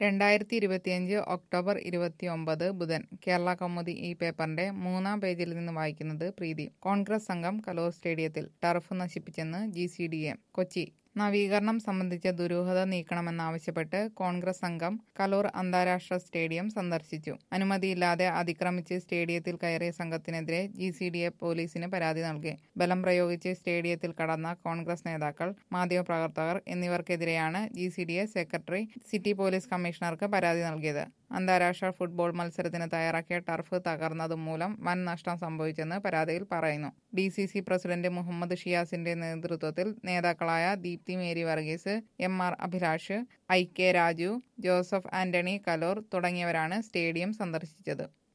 രണ്ടായിരത്തി ഇരുപത്തിയഞ്ച് ഒക്ടോബർ ഇരുപത്തിയൊമ്പത് ബുധൻ കേരള കൗമുദി ഈ പേപ്പറിന്റെ മൂന്നാം പേജിൽ നിന്ന് വായിക്കുന്നത് പ്രീതി കോൺഗ്രസ് സംഘം കലോർ സ്റ്റേഡിയത്തിൽ ടർഫ് നശിപ്പിച്ചെന്ന് G C D M Kochi നവീകരണം സംബന്ധിച്ച ദുരൂഹത നീക്കണമെന്നാവശ്യപ്പെട്ട് കോൺഗ്രസ് സംഘം കലൂർ അന്താരാഷ്ട്ര സ്റ്റേഡിയം സന്ദർശിച്ചു അനുമതിയില്ലാതെ അതിക്രമിച്ച് സ്റ്റേഡിയത്തിൽ കയറിയ സംഘത്തിനെതിരെ ജി സി ഡി എ പോലീസിന് പരാതി നൽകി ബലം പ്രയോഗിച്ച് സ്റ്റേഡിയത്തിൽ കടന്ന കോൺഗ്രസ് നേതാക്കൾ മാധ്യമപ്രവർത്തകർ എന്നിവർക്കെതിരെയാണ് G C D A secretary city police കമ്മീഷണർക്ക് പരാതി നൽകിയത് അന്താരാഷ്ട്ര ഫുട്ബോൾ മത്സരത്തിന് തയ്യാറാക്കിയ ടർഫ് തകർന്നതുമൂലം വൻ നഷ്ടം സംഭവിച്ചെന്ന് പരാതിയിൽ പറയുന്നു D C C president Muhammad ഷിയാസിന്റെ നേതൃത്വത്തിൽ നേതാക്കളായ Deepthi Mary Varghese M R Abhilash I K Raju Joseph Antony Kaloor തുടങ്ങിയവരാണ് സ്റ്റേഡിയം സന്ദർശിച്ചത്